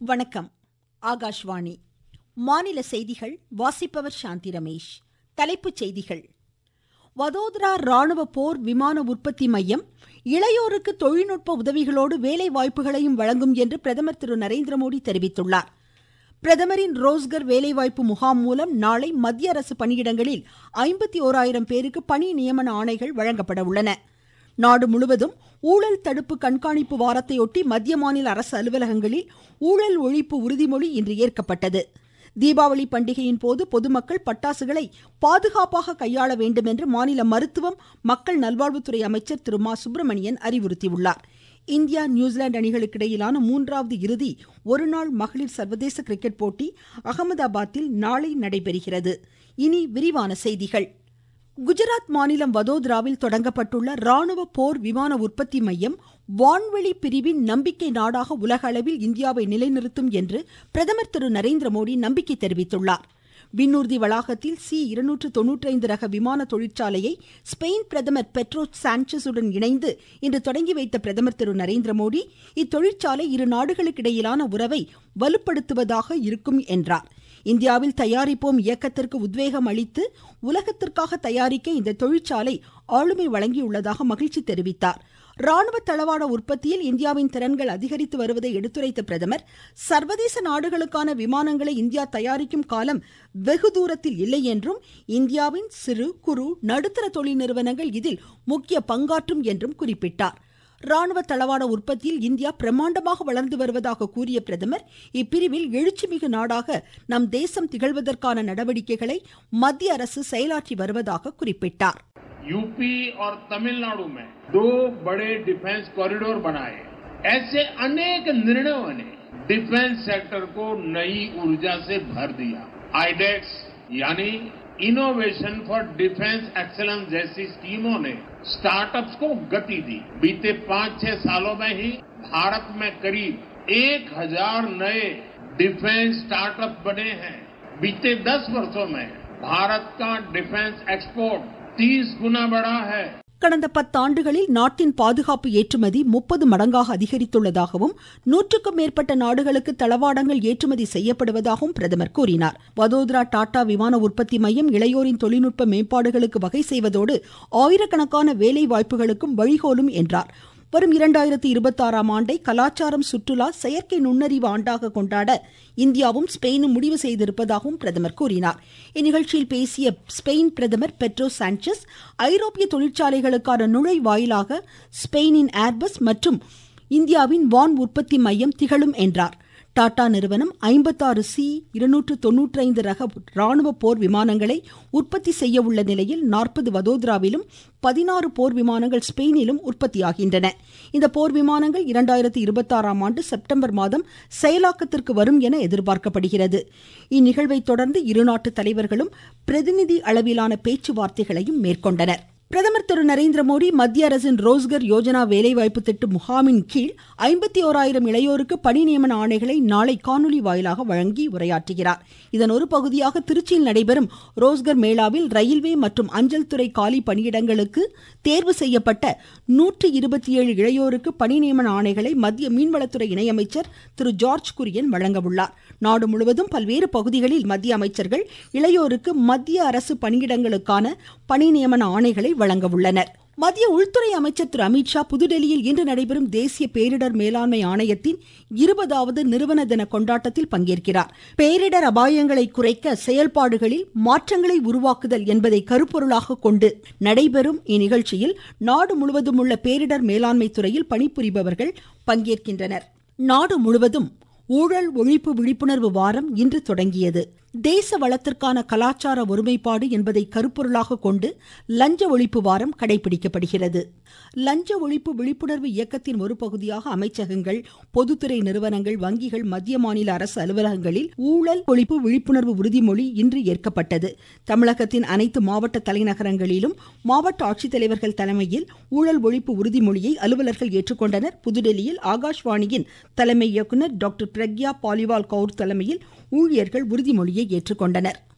வணக்கம் ஆகாஷ்வாணி மாநில செய்திகள் வாசிப்பவர் சாந்தி ரமேஷ் தலைப்புச் செய்திகள் வதோதரா ராணுவ போர் விமான உற்பத்தி மையம் இளையோருக்கு தொழில்நுட்ப உதவிகளோடு வேலை வாய்ப்புகளையும் வழங்கும் என்று பிரதமர் திரு நரேந்திரமோடி தெரிவித்துள்ளார் பிரதமரின் ரோஸ்கர் வேலைவாய்ப்பு முகாம் மூலம் நாளை மத்திய அரசு பணியிடங்களில் ஐம்பத்தி ஓராயிரம் பேருக்கு பணி நியமன ஆணைகள் வழங்கப்பட உள்ளன நாடு முழுவதும் ஊழல் தடுப்பு கண்காணிப்பு வாரத்தையொட்டி மத்திய மாநில அரசு அலுவலகங்களில் ஊழல் ஒழிப்பு உறுதிமொழி இன்று ஏற்கப்பட்டது தீபாவளி பண்டிகையின் போது பொதுமக்கள் பட்டாசுகளை பாதுகாப்பாக கையாள வேண்டும் என்று மாநில மருத்துவம் மக்கள் நல்வாழ்வுத்துறை அமைச்சர் திரு மா சுப்பிரமணியன் அறிவுறுத்தியுள்ளார் இந்தியா நியூசிலாந்து அணிகளுக்கு இடையிலான மூன்றாவது இறுதி ஒருநாள் மகளிர் சர்வதேச கிரிக்கெட் போட்டி அகமதாபாத்தில் நாளை நடைபெறுகிறது இனி விரிவான செய்திகள் குஜராத் மாநிலம் வதோதராவில் தொடங்கப்பட்டுள்ள ராணுவ போர் விமான உற்பத்தி மையம் வான்வெளி பிரிவின் நம்பிக்கை நாடாக உலக அளவில் இந்தியாவை நிலைநிறுத்தும் என்று பிரதமர் திரு நரேந்திரமோடி நம்பிக்கை தெரிவித்துள்ளார் விண்ணூர்தி வளாகத்தில் சி இருநூற்று தொன்னூற்றைந்து ரக விமான தொழிற்சாலையை ஸ்பெயின் பிரதமர் பெட்ரோ சாnchez-உடன் இணைந்து இன்று தொடங்கி வைத்த பிரதமர் திரு நரேந்திரமோடி இத்தொழிற்சாலை இரு நாடுகளுக்கிடையிலான உறவை வலுப்படுத்துவதாக இருக்கும் என்றார் இந்தியாவில் தயாரிப்போம் இயக்கத்திற்கு உத்வேகம் அளித்து உலகத்திற்காக தயாரிக்க இந்த தொழிற்சாலை ஆளுமை வழங்கியுள்ளதாக மகிழ்ச்சி தெரிவித்தார் ராணுவ தளவாட உற்பத்தியில் இந்தியாவின் திறன்கள் அதிகரித்து வருவதை எடுத்துரைத்த பிரதமர் சர்வதேச நாடுகளுக்கான விமானங்களை இந்தியா தயாரிக்கும் காலம் வெகு தூரத்தில் இல்லை என்றும் இந்தியாவின் சிறு குறு நடுத்தர தொழில் நிறுவனங்கள் இதில் முக்கிய பங்காற்றும் என்றும் குறிப்பிட்டார் ராணுவ தளவாட உற்பத்தியில் இந்தியா பிரம்மாண்டமாக வளர்ந்து வருவதாக கூறிய பிரதமர் இப்பிரிவில் எழுச்சிமிகு நாடாக நம் தேசம் திகழ்வதற்கான நடவடிக்கைகளை மத்திய அரசு செயலாற்றி வருவதாக குறிப்பிட்டார் यूपी और तमिलनाडु में दो बड़े डिफेंस कॉरिडोर बनाए ऐसे अनेक निर्णयों ने डिफेंस सेक्टर को नई ऊर्जा से भर दिया आईडेक्स यानी इनोवेशन फॉर डिफेंस एक्सेलेंस जैसी स्कीमों ने स्टार्टअप्स को गति दी बीते पांच छह सालों में ही भारत में करीब एक हजार नए डिफेंस स्टार्टअप बने हैं बीते दस वर्षों में भारत का डिफेंस एक्सपोर्ट तीस गुना बढ़ा है கடந்த பத்தாண்டுகளில் நாட்டின் பாதுகாப்பு ஏற்றுமதி முப்பது மடங்காக அதிகரித்துள்ளதாகவும் நூற்றுக்கும் மேற்பட்ட நாடுகளுக்கு தளவாடங்கள் ஏற்றுமதி செய்யப்படுவதாகவும் பிரதமர் கூறினார் வதோதரா டாடா விமான உற்பத்தி மையம் இளையோரின் தொழில்நுட்ப மேம்பாடுகளுக்கு வகை செய்வதோடு ஆயிரக்கணக்கான வேலை வாய்ப்புகளுக்கும் வழிகோலும் என்றார் வரும் இரண்டாயிரத்தி இருபத்தாறாம் ஆண்டை கலாச்சாரம் சுற்றுலா செயற்கை நுண்ணறிவு ஆண்டாக கொண்டாட இந்தியாவும் ஸ்பெயினும் முடிவு செய்திருப்பதாகவும் பிரதமர் கூறினார் இந்நிகழ்ச்சியில் பேசிய ஸ்பெயின் பிரதமர் பெட்ரோ சாnchez ஐரோப்பிய தொழிற்சாலைகளுக்கான நுழைவாயிலாக ஸ்பெயினின் ஏர்பஸ் மற்றும் இந்தியாவின் வான் உற்பத்தி மையம் திகழும் என்றார் டாடா நிறுவனம் ஐம்பத்தாறு சி இருநூற்று தொன்னூற்றைந்து ரக ராணுவ போர் விமானங்களை உற்பத்தி செய்ய உள்ள நிலையில் நாற்பது வதோதராவிலும் பதினாறு போர் விமானங்கள் ஸ்பெயினிலும் உற்பத்தியாகின்றன இந்த போர் விமானங்கள் இரண்டாயிரத்தி இருபத்தாறாம் ஆண்டு செப்டம்பர் மாதம் செயலாக்கத்திற்கு வரும் என எதிர்பார்க்கப்படுகிறது இந்நிகழ்வை தொடர்ந்து இருநாட்டு தலைவர்களும் பிரதிநிதி அளவிலான பேச்சுவார்த்தைகளையும் மேற்கொண்டனர் பிரதமர் திரு நரேந்திர மோடி மத்திய அரசின் ரோஸ்கர் யோஜனா வேலைவாய்ப்பு திட்ட முகாமின் கீழ் ஐம்பத்தி ஓராயிரம் இளையோருக்கு பணி நியமன ஆணைகளை நாளை காணொலி வாயிலாக வழங்கி உரையாற்றுகிறார் இதன் ஒரு பகுதியாக திருச்சியில் நடைபெறும் ரோஸ்கர் மேளாவில் ரயில்வே மற்றும் அஞ்சல் துறை காலி பணியிடங்களுக்கு தேர்வு செய்யப்பட்ட நூற்றி இருபத்தி ஏழு இளையோருக்கு பணி நியமன ஆணைகளை மத்திய மீன்வளத்துறை இணையமைச்சர் திரு ஜார்ஜ் குரியன் வழங்க உள்ளார் நாடு முழுவதும் பல்வேறு பகுதிகளில் மத்திய அமைச்சர்கள் இளையோருக்கு மத்திய அரசு பணியிடங்களுக்கான பணி நியமன ஆணைகளை வழங்க உள்ளனர் மத்திய உள்துறை அமைச்சர் திரு அமித்ஷா புதுடெல்லியில் இன்று நடைபெறும் தேசிய பேரிடர் மேலாண்மை ஆணையத்தின் இருபதாவது நிறுவன தின கொண்டாட்டத்தில் பங்கேற்கிறார் பேரிடர் அபாயங்களை குறைக்க செயல்பாடுகளில் மாற்றங்களை உருவாக்குதல் என்பதை கருப்பொருளாக கொண்டு நடைபெறும் இந்நிகழ்ச்சியில் நாடு முழுவதும் உள்ள பேரிடர் மேலாண்மை துறையில் பணிபுரிபவர்கள் பங்கேற்கின்றனர் நாடு முழுவதும் ஊழல் ஒழிப்பு விழிப்புணர்வு வாரம் இன்று தொடங்கியது தேச வளத்திற்கான கலாச்சார ஒருமைப்பாடு என்பதை கருப்பொருளாக கொண்டு லஞ்ச ஒழிப்பு வாரம் கடைபிடிக்கப்படுகிறது லஞ்ச ஒழிப்பு விழிப்புணர்வு இயக்கத்தின் ஒரு பகுதியாக அமைச்சகங்கள் பொதுத்துறை நிறுவனங்கள் வங்கிகள் மத்திய மாநில அரசு அலுவலகங்களில் ஊழல் ஒழிப்பு விழிப்புணர்வு உறுதிமொழி இன்று ஏற்கப்பட்டது தமிழகத்தின் அனைத்து மாவட்ட தலைநகரங்களிலும் மாவட்ட ஆட்சித்தலைவர்கள் தலைமையில் ஊழல் ஒழிப்பு உறுதிமொழியை அலுவலர்கள் ஏற்றுக்கொண்டனர் புதுடெல்லியில் ஆகாஷ்வாணியின் தலைமை இயக்குநர் டாக்டர் பிரக்யா பாலிவால் கவுர் தலைமையில் ஊழியர்கள் உறுதிமொழியை ஏற்றுக்கொண்டனர்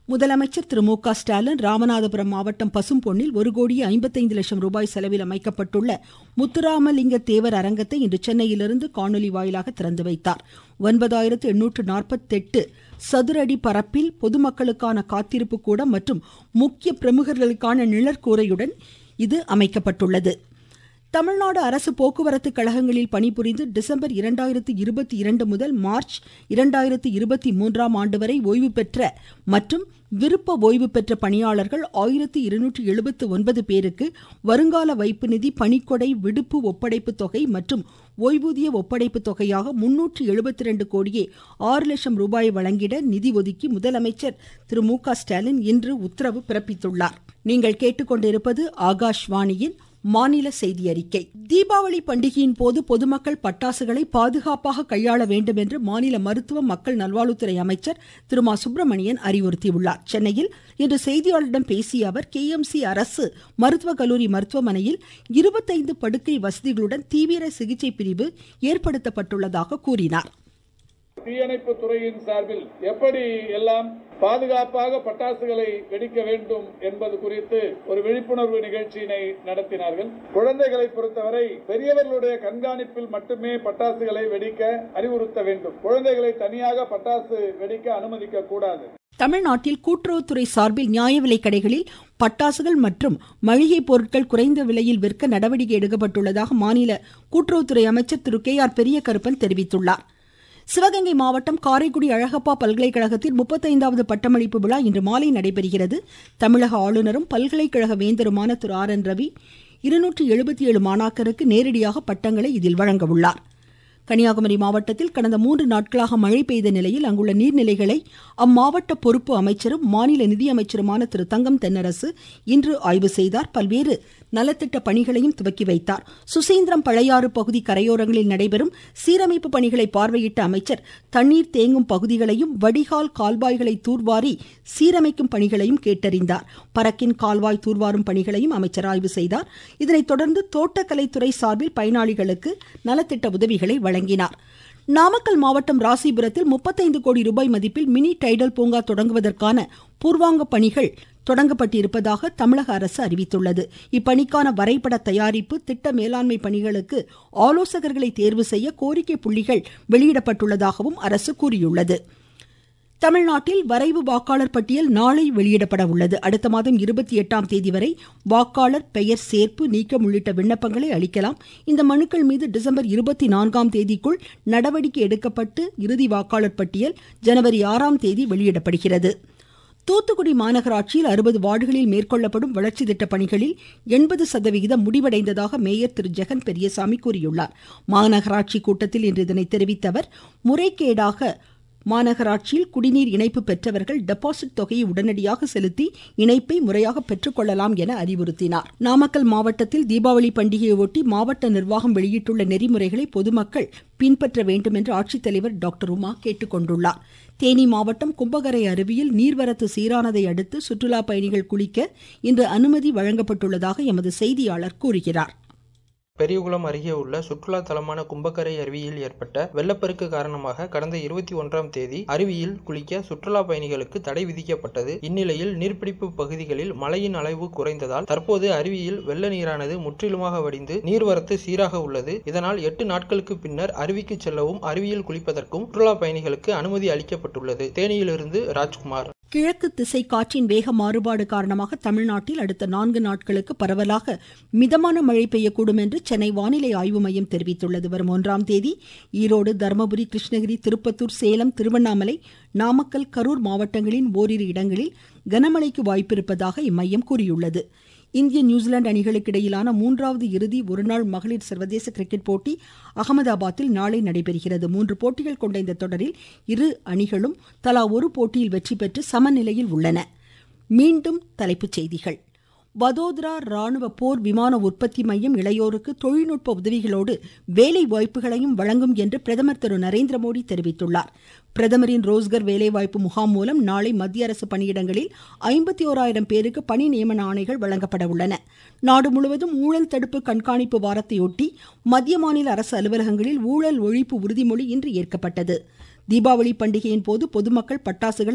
முதலமைச்சர் திரு மு க ஸ்டாலின் ராமநாதபுரம் மாவட்டம் பசும்பொன்னில் ஒரு கோடி ஐம்பத்தைந்து லட்சம் ரூபாய் செலவில் அமைக்கப்பட்டுள்ள முத்துராமலிங்க தேவர் அரங்கத்தை இன்று சென்னையிலிருந்து காணொலி வாயிலாக திறந்து வைத்தார் ஒன்பதாயிரத்து எண்ணூற்று நாற்பத்தெட்டு சதுர அடி பரப்பில் பொதுமக்களுக்கான காத்திருப்பு கூடம் மற்றும் முக்கிய பிரமுகர்களுக்கான நிழற்கூரையுடன் இது அமைக்கப்பட்டுள்ளது தமிழ்நாடு அரசு போக்குவரத்து கழகங்களில் பணிபுரிந்து டிசம்பர் இரண்டாயிரத்து இருபத்தி இரண்டு முதல் மார்ச் இரண்டாயிரத்து இருபத்தி மூன்றாம் ஆண்டு வரை ஓய்வு பெற்ற மற்றும் விருப்ப ஓய்வு பெற்ற பணியாளர்கள் ஆயிரத்தி இருநூற்றி எழுபத்து ஒன்பது பேருக்கு வருங்கால வைப்பு நிதி பணிக்கொடை விடுப்பு ஒப்படைப்பு தொகை மற்றும் ஓய்வூதிய ஒப்படைப்பு தொகையாக முன்னூற்று எழுபத்தி ரெண்டு கோடியே ஆறு லட்சம் ரூபாய் வழங்கிட நிதி ஒதுக்கி முதலமைச்சர் திரு மு க ஸ்டாலின் இன்று உத்தரவு பிறப்பித்துள்ளார் நீங்கள் கேட்டுக்கொண்டிருப்பது ஆகாஷ்வாணியின் மாநில செய்தி அறிக்கை தீபாவளி பண்டிகையின் போது பொதுமக்கள் பட்டாசுகளை பாதுகாப்பாக கையாள வேண்டும் என்று மாநில மருத்துவ மக்கள் நல்வாழ்வுத்துறை அமைச்சர் திரு மா சுப்பிரமணியன் அறிவுறுத்தியுள்ளார் சென்னையில் இன்று செய்தியாளர்களிடம் பேசிய அவர் கே எம் சி அரசு மருத்துவக் கல்லூரி மருத்துவமனையில் இருபத்தைந்து படுக்கை வசதிகளுடன் தீவிர சிகிச்சை பிரிவு ஏற்படுத்தப்பட்டுள்ளதாக கூறினார் தீயணைப்பு துறையின் சார்பில் எப்படி எல்லாம் பாதுகாப்பாக பட்டாசுகளை வெடிக்க வேண்டும் என்பது குறித்து ஒரு விழிப்புணர்வு நிகழ்ச்சியினை நடத்தினார்கள் குழந்தைகளை பொறுத்தவரை பெரியவர்களுடைய கண்காணிப்பில் மட்டுமே பட்டாசுகளை வெடிக்க அறிவுறுத்த வேண்டும் குழந்தைகளை தனியாக பட்டாசு வெடிக்க அனுமதிக்க கூடாது தமிழ்நாட்டில் கூட்டுறவுத்துறை சார்பில் நியாய விலைக் கடைகளில் பட்டாசுகள் மற்றும் மளிகை பொருட்கள் குறைந்த விலையில் விற்க நடவடிக்கை எடுக்கப்பட்டுள்ளதாக மாநில கூட்டுறவுத்துறை அமைச்சர் திரு கே ஆர் பெரியகருப்பன் தெரிவித்துள்ளார் சிவகங்கை மாவட்டம் காரைக்குடி அழகப்பா பல்கலைக்கழகத்தில் முப்பத்தைந்தாவது பட்டமளிப்பு விழா இன்று மாலை நடைபெறுகிறது தமிழக ஆளுநரும் பல்கலைக்கழக வேந்தருமான திரு ஆர் என் ரவி இருநூற்றி எழுபத்தி ஏழு மாணாக்கருக்கு நேரடியாக பட்டங்களை இதில் வழங்க உள்ளார் கன்னியாகுமரி மாவட்டத்தில் கடந்த மூன்று நாட்களாக மழை பெய்த நிலையில் அங்குள்ள நீர்நிலைகளை அம்மாவட்ட பொறுப்பு அமைச்சரும் மாநில நிதியமைச்சருமான திரு தங்கம் தென்னரசு இன்று ஆய்வு செய்தார் பல்வேறு நலத்திட்ட பணிகளையும் துவக்கி வைத்தார் சுசீந்திரம் பழையாறு பகுதி கரையோரங்களில் நடைபெறும் சீரமைப்பு பணிகளை பார்வையிட்ட அமைச்சர் தண்ணீர் தேங்கும் பகுதிகளையும் வடிகால் கால்வாய்களை தூர்வாரி சீரமைக்கும் பணிகளையும் கேட்டறிந்தார் பறக்கின் கால்வாய் தூர்வாரும் பணிகளையும் அமைச்சர் ஆய்வு செய்தார் இதனைத் தொடர்ந்து தோட்டக்கலைத்துறை சார்பில் பயனாளிகளுக்கு நலத்திட்ட உதவிகளை வழங்கினார் நாமக்கல் மாவட்டம் ராசிபுரத்தில் முப்பத்தைந்து கோடி ரூபாய் மதிப்பில் மினி டைடல் பூங்கா தொடங்குவதற்கான பூர்வாங்க பணிகள் தொடங்கப்பட்டிருப்பதாக தமிழக அரசு அறிவித்துள்ளது இப்பணிக்கான வரைபட தயாரிப்பு திட்ட மேலாண்மை பணிகளுக்கு ஆலோசகர்களை தேர்வு செய்ய கோரிக்கை புள்ளிகள் வெளியிடப்பட்டுள்ளதாகவும் அரசு கூறியுள்ளது தமிழ்நாட்டில் வரைவு வாக்காளர் பட்டியல் நாளை வெளியிடப்பட உள்ளது அடுத்த மாதம் இருபத்தி எட்டாம் தேதி வரை வாக்காளர் பெயர் சேர்ப்பு நீக்கம் உள்ளிட்ட விண்ணப்பங்களை அளிக்கலாம் இந்த மனுக்கள் மீது டிசம்பர் இருபத்தி நான்காம் தேதிக்குள் நடவடிக்கை எடுக்கப்பட்டு இறுதி வாக்காளர் பட்டியல் ஜனவரி ஆறாம் தேதி வெளியிடப்படுகிறது தூத்துக்குடி மாநகராட்சியில் அறுபது வார்டுகளில் மேற்கொள்ளப்படும் வளர்ச்சி திட்ட பணிகளில் எண்பது சதவிகிதம் முடிவடைந்ததாக மேயர் திரு ஜெகன் பெரியசாமி கூறியுள்ளார் மாநகராட்சி கூட்டத்தில் இன்று இதனை தெரிவித்த அவர் முறைகேடாக மாநகராட்சியில் குடிநீர் இணைப்பு பெற்றவர்கள் டெபாசிட் தொகையை உடனடியாக செலுத்தி இணைப்பை முறையாக பெற்றுக்கொள்ளலாம் என அறிவுறுத்தினார் நாமக்கல் மாவட்டத்தில் தீபாவளி பண்டிகையை ஒட்டி மாவட்ட நிர்வாகம் வெளியிட்டுள்ள நெறிமுறைகளை பொதுமக்கள் பின்பற்ற வேண்டும் என்று ஆட்சித்தலைவர் டாக்டர் உமா கேட்டுக்கொண்டுள்ளார் தேனி மாவட்டம் கும்பகரை அருவியில் நீர்வரத்து சீரானதை அடுத்து சுற்றுலா பயணிகள் குளிக்க இன்று அனுமதி வழங்கப்பட்டுள்ளதாக எமது செய்தியாளர் கூறுகிறார் பெரியகுளம் அருகே உள்ள சுற்றுலா தலமான கும்பக்கரை அருவியில் ஏற்பட்ட வெள்ளப்பெருக்கு காரணமாக கடந்த இருபத்தி ஒன்றாம் தேதி அருவியில் குளிக்க சுற்றுலா பயணிகளுக்கு தடை விதிக்கப்பட்டது இந்நிலையில் நீர்பிடிப்பு பகுதிகளில் மழையின் அளவு குறைந்ததால் தற்போது அருவியில் வெள்ள நீரானது முற்றிலுமாக வடிந்து நீர்வரத்து சீராக உள்ளது இதனால் எட்டு நாட்களுக்கு பின்னர் அருவிக்கு செல்லவும் அருவியில் குளிப்பதற்கும் சுற்றுலா பயணிகளுக்கு அனுமதி அளிக்கப்பட்டுள்ளது தேனியிலிருந்து ராஜ்குமார் கிழக்கு திசை காற்றின் வேக மாறுபாடு காரணமாக தமிழ்நாட்டில் அடுத்த நான்கு நாட்களுக்கு பரவலாக மிதமான மழை பெய்யக்கூடும் என்று சென்னை வானிலை ஆய்வு மையம் தெரிவித்துள்ளது வரும் ஒன்றாம் தேதி ஈரோடு தருமபுரி கிருஷ்ணகிரி திருப்பத்தூர் சேலம் திருவண்ணாமலை நாமக்கல் கரூர் மாவட்டங்களின் ஓரிரு இடங்களில் கனமழைக்கு வாய்ப்பிருப்பதாக இம்மையம் கூறியுள்ளது இந்திய நியூசிலாந்து அணிகளுக்கு இடையிலான மூன்றாவது இறுதி ஒருநாள் மகளிர் சர்வதேச கிரிக்கெட் போட்டி அகமதாபாத்தில் நாளை நடைபெறுகிறது மூன்று போட்டிகள் கொண்ட இந்த தொடரில் இரு அணிகளும் தலா ஒரு போட்டியில் வெற்றி பெற்று சமநிலையில் உள்ளன மீண்டும் தலைப்புச் செய்திகள் வதோதரா ராணுவ போர் விமான உற்பத்தி மையம் இளையோருக்கு தொழில்நுட்ப உதவிகளோடு வேலை வாய்ப்புகளையும் வழங்கும் என்று பிரதமர் திரு நரேந்திர மோடி தெரிவித்துள்ளார் பிரதமரின் ரோஸ்கர் வேலைவாய்ப்பு முகாம் மூலம் நாளை மத்திய அரசு பணியிடங்களில் ஐம்பத்தி ஓராயிரம் பேருக்கு பணி நியமன ஆணைகள் வழங்கப்பட உள்ளன நாடு முழுவதும் ஊழல் தடுப்பு கண்காணிப்பு வாரத்தையொட்டி மத்திய மாநில அரசு அலுவலகங்களில் ஊழல் ஒழிப்பு உறுதிமொழி இன்று ஏற்கப்பட்டது தீபாவளி பண்டிகையின் போது பொதுமக்கள் பட்டாசுகளை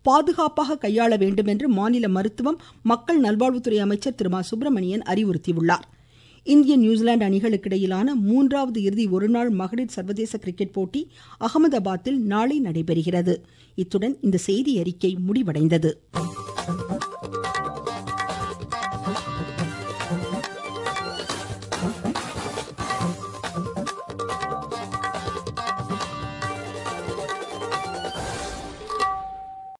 பாதுகாப்பாக கையாள வேண்டும் என்று மாநில மருத்துவம் மக்கள் நல்வாழ்வுத்துறை அமைச்சர் திரு மா சுப்பிரமணியன் அறிவுறுத்தியுள்ளார் இந்திய நியூசிலாந்து அணிகளுக்கு இடையிலான மூன்றாவது இறுதி ஒருநாள் மகளிர் சர்வதேச கிரிக்கெட் போட்டி அகமதாபாத்தில் நாளை நடைபெறுகிறது இத்துடன் இந்த செய்தி அறிக்கை முடிவடைந்தது